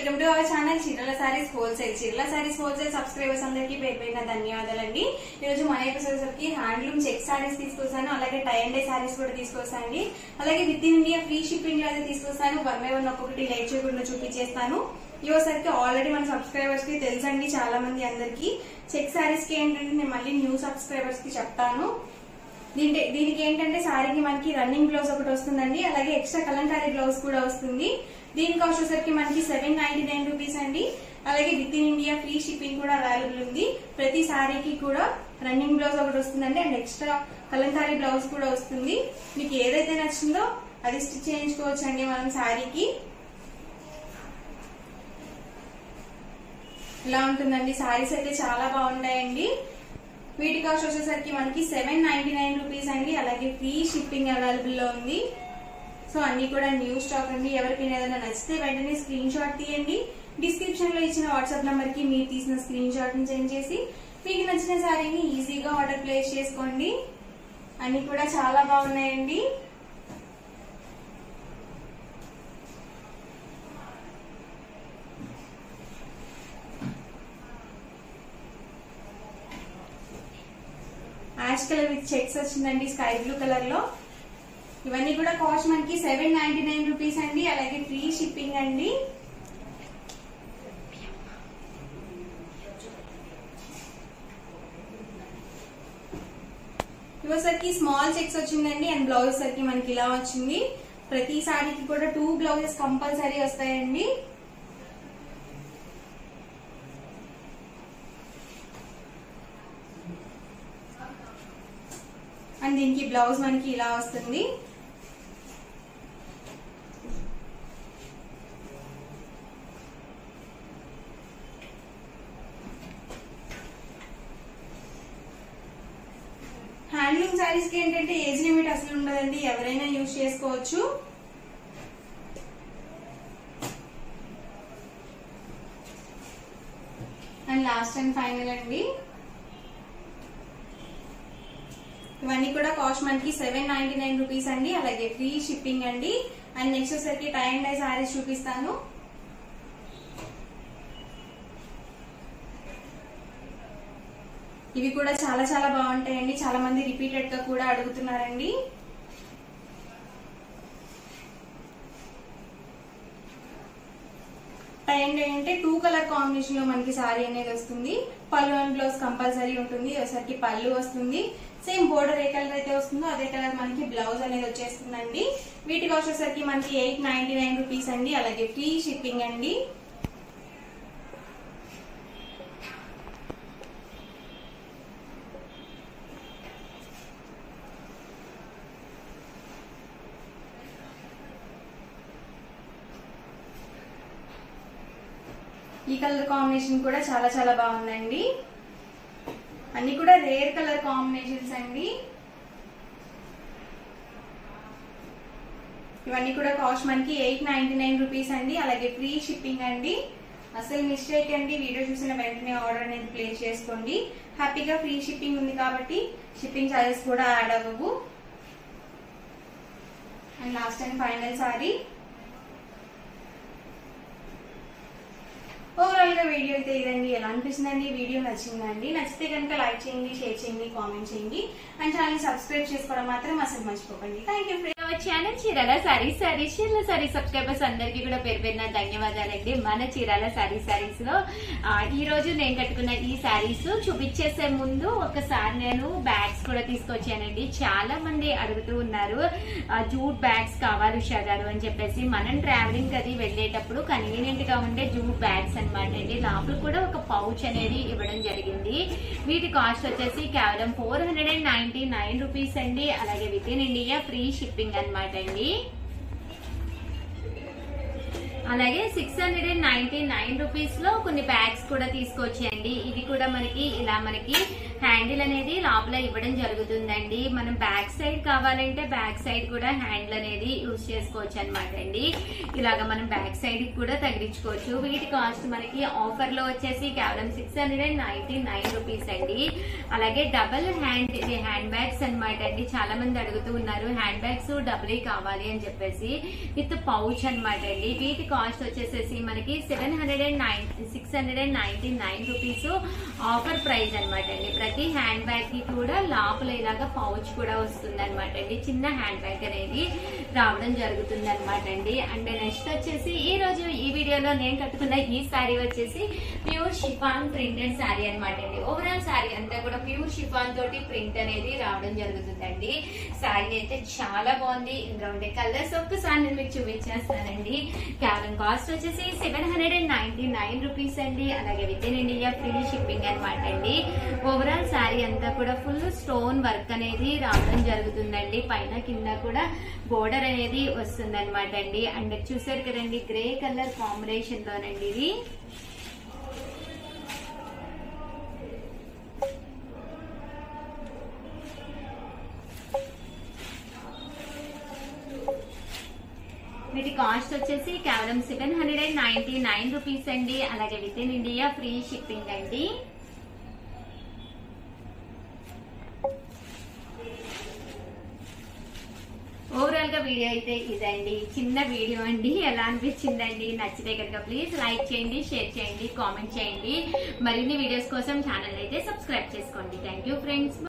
welcome to our channel చీరల saris wholesale చీరల saris wholesale subscribers అందరికీ పేరు పేరున ధన్యవాదాలండి ఈ రోజు మన ఎపిసోడ్స్ కి హ్యాండ్లూమ్ చెక్ సారీస్ తీసుకొస్తాను అలాగే టై అండ్ డే సారీస్ కూడా తీసుకొస్తానండి అలాగే with in India free shipping లో అయితే తీసుకొస్తాను వన్ బై వన్ ఒక్కొక్కటి లైట్ చేయకుండా చూపించేస్తాను ఇవసరికి ఆల్రెడీ మన సబ్స్క్రైబర్స్ కి తెలుసండి చాలా మంది అందరికి చెక్ సారీస్ కి ఏంటంటే నేను మళ్ళీ న్యూ సబ్స్క్రైబర్స్ కి చెప్తాను దీని దీనికి ఏంటంటే సారీకి మనకి రన్నింగ్ బ్లౌజ్ ఒకటి వస్తుందండి అలాగే ఎక్స్ట్రా కలంకారీ బ్లౌజ్ కూడా వస్తుంది దీని కాస్ట్ వచ్చేసరికి మనకి సెవెన్ నైన్టీ నైన్ రూపీస్ అండి అలాగే with in India free shipping కూడా అవైలబుల్ ఉంది ప్రతి సారీకి కూడా రన్నింగ్ బ్లౌజ్ ఒకటి వస్తుందండి అండ్ ఎక్స్ట్రా కలంకారీ బ్లౌజ్ కూడా వస్తుంది మీకు ఏదైతే నచ్చిందో అది స్టిచ్ చేయించుకోవచ్చు అండి మనం సారీకి ఇలా ఉంటుందండి సారీస్ అయితే చాలా బాగుంటాయండి వీటి కాస్ట్ వచ్చేసరికి మనకి సెవెన్ నైన్టీ నైన్ రూపీస్ అండి అలాగే ఫ్రీ షిప్పింగ్ అవైలబుల్ లో ఉంది సో అన్ని కూడా న్యూ స్టాక్ అండి ఎవరికైనా ఏదైనా నచ్చితే వెంటనే స్క్రీన్ షాట్ తీయండి డిస్క్రిప్షన్ లో ఇచ్చిన వాట్సాప్ నంబర్ కి మీరు తీసిన స్క్రీన్ షాట్ ని సెండ్ చేసి మీకు నచ్చిన శారీని ఈజీగా ఆర్డర్ ప్లేస్ చేసుకోండి అన్ని కూడా చాలా బాగున్నాయండి యాష్ కలర్ విత్ చెక్స్ వచ్చిందండి స్కై బ్లూ కలర్ లో ఇవన్నీ కూడా కాస్ట్ మనకి సెవెన్ నైన్టీ నైన్ రూపీస్ అండి అలాగే ఫ్రీ షిప్పింగ్ అండి ఇవసరికి స్మాల్ చెక్స్ వచ్చిందండి అండ్ బ్లౌజ్ సరికి మనకి ఇలా వచ్చింది ప్రతి సారీకి కూడా టూ బ్లౌజెస్ కంపల్సరీ వస్తాయండి అండ్ దీనికి బ్లౌజ్ మనకి ఇలా వస్తుంది హ్యాండ్లూమ్ శారీస్ కి ఏంటంటే ఏజ్ లిమిట్ అసలు ఉండదండి ఎవరైనా యూజ్ చేసుకోవచ్చు అండ్ లాస్ట్ అండ్ ఫైనల్ అండి ఇవన్నీ కూడా కాస్ట్ మనకి సెవెన్ నైన్టీ నైన్ రూపీస్ అండి అలాగే ఫ్రీ షిప్పింగ్ అండి అండ్ నెక్స్ట్ వచ్చేసరికి టై అండ్ డై సారీస్ చూపిస్తాను ఇవి కూడా చాలా చాలా బాగుంటాయండి చాలా మంది రిపీటెడ్ గా కూడా అడుగుతున్నారండి టై అండ్ డై అంటే టూ కలర్ కాంబినేషన్ లో మనకి సారీ అనేది వస్తుంది పళ్ళు అండ్ బ్లౌజ్ కంపల్సరీ ఉంటుంది ఒకసారికి పళ్ళు వస్తుంది సేమ్ బోర్డర్ ఏ కలర్ అయితే వస్తుందో అదే కలర్ మనకి బ్లౌజ్ అనేది వచ్చేస్తుందండి వీటికి వచ్చేసరికి మనకి ఎయిట్ నైన్టీ నైన్ రూపీస్ అండి అలాగే ఫ్రీ షిప్పింగ్ అండి ఈ కలర్ కాంబినేషన్ కూడా చాలా చాలా బాగుందండి అన్ని కూడా రేర్ కలర్ కాంబినేషన్స్ అండి ఇవన్నీ కూడా కాస్ట్ మనకి ఎయిట్ నైన్టీ నైన్ రూపీస్ అండి అలాగే ఫ్రీ షిప్పింగ్ అండి అసలు మిస్ చేయకండి వీడియో చూసిన వెంటనే ఆర్డర్ అనేది ప్లేస్ చేసుకోండి హ్యాపీగా ఫ్రీ షిప్పింగ్ ఉంది కాబట్టి షిప్పింగ్ చార్జెస్ కూడా యాడ్ అవ్వవు and last and final sari overall గా వీడియో అయితే ఇదండి ఎలా అనిపిస్తుందండి వీడియో నచ్చిందండి నచ్చితే కనుక లైక్ చేయండి షేర్ చేయండి కామెంట్ చేయండి అండ్ ఛానల్ సబ్స్క్రైబ్ చేసుకోవడం మాత్రం అసలు మర్చిపోకండి థ్యాంక్ యూ మా ఛానల్ చీరాల సారీ సారీ చీరల సారీ సబ్స్క్రైబర్స్ అందరికీ కూడా పేరు పేరున ధన్యవాదాలండి మన చీరాల సారీ సారీస్ లో ఆ, ఈ రోజు నేను కట్టుకున్న ఈ సారీస్ చూపించేసే ముందు ఒకసారి నేను బ్యాగ్స్ కూడా తీసుకొచ్చానండి చాలా మంది అడుగుతూ ఉన్నారు ఆ, జూట్ బ్యాగ్స్ కావాలి ఉషా గారు అని చెప్పేసి మనం ట్రావెలింగ్ అది వెళ్ళేటప్పుడు కన్వీనియంట్ గా ఉండే జూట్ బ్యాగ్స్ అనమాట అండి లోపల కూడా ఒక పౌచ్ అనేది ఇవ్వడం జరిగింది వీటి కాస్ట్ వచ్చేసి కేవలం four hundred and ninety nine rupees అండి అలాగే with in India free shipping అనమాట అండి అలాగే six hundred and ninety nine rupees లో కొన్ని బ్యాగ్స్ కూడా తీసుకొచ్చేయండి ఇది కూడా మనకి ఇలా మనకి హ్యాండిల్ అనేది లోపల ఇవ్వడం జరుగుతుందండి మనం బ్యాక్ సైడ్ కావాలంటే బ్యాక్ సైడ్ కూడా హ్యాండిల్ అనేది యూజ్ చేసుకోవచ్చు అనమాట అండి ఇలాగ మనం బ్యాక్ సైడ్ కూడా తగిలించుకోవచ్చు వీటి కాస్ట్ మనకి ఆఫర్ లో వచ్చేసి కేవలం six hundred and ninety nine rupees అండి అలాగే డబల్ హ్యాండ్ ఇది హ్యాండ్ బ్యాగ్స్ అనమాట అండి చాలా మంది అడుగుతూ ఉన్నారు హ్యాండ్ బ్యాగ్స్ డబుల్ కావాలి అని చెప్పేసి విత్ పౌచ్ అనమాట అండి వీటి కాస్ట్ వచ్చేసేసి మనకి seven hundred and nine six hundred and ninety nine rupees offer price అనమాట అండి ప్రతి హ్యాండ్ బ్యాగ్ కి కూడా లోపల ఇలాగా పౌచ్ కూడా వస్తుంది అనమాట అండి చిన్న హ్యాండ్ బ్యాగ్ అనేది రావడం జరుగుతుంది అనమాట అండి అండ్ నెక్స్ట్ వచ్చేసి ఈ రోజు ఈ వీడియోలో నేను కట్టుకున్న ఈ శారీ వచ్చేసి ప్యూర్ షిఫాన్ ప్రింటెడ్ శారీ అనమాట అండి ఓవరాల్ శారీ అంతా కూడా ప్యూర్ షిఫాన్ తోటి ప్రింట్ అనేది రావడం జరుగుతుందండి శారీ అయితే చాలా బాగుంది ఇంకా ఉండే కలర్స్ ఒక్కసారి నేను మీకు చూపించేస్తానండి కేవలం కాస్ట్ వచ్చేసి seven hundred and ninety nine rupees అండి అలాగే with in India free shipping అనమాట అండి ఓవరాల్ శారీ అంతా కూడా ఫుల్ స్టోన్ వర్క్ అనేది రావడం జరుగుతుందండి పైన కింద కూడా బోర్డర్ అనేది వస్తుంది అనమాట అండి అండ్ చూసారు కదండి గ్రే కలర్ కాంబినేషన్ లోనండి ఇది వీటి కాస్ట్ వచ్చేసి కేవలం seven hundred and ninety nine rupees అండి అలాగే with in India free shipping అండి ఓవరాల్ గా వీడియో అయితే ఇదండి చిన్న వీడియో అండి ఎలా అనిపించిందండి నచ్చితే కనుక ప్లీజ్ లైక్ చేయండి షేర్ చేయండి కామెంట్ చేయండి మరిన్ని వీడియోస్ కోసం ఛానల్ అయితే సబ్స్క్రైబ్ చేసుకోండి థ్యాంక్ యూ ఫ్రెండ్స్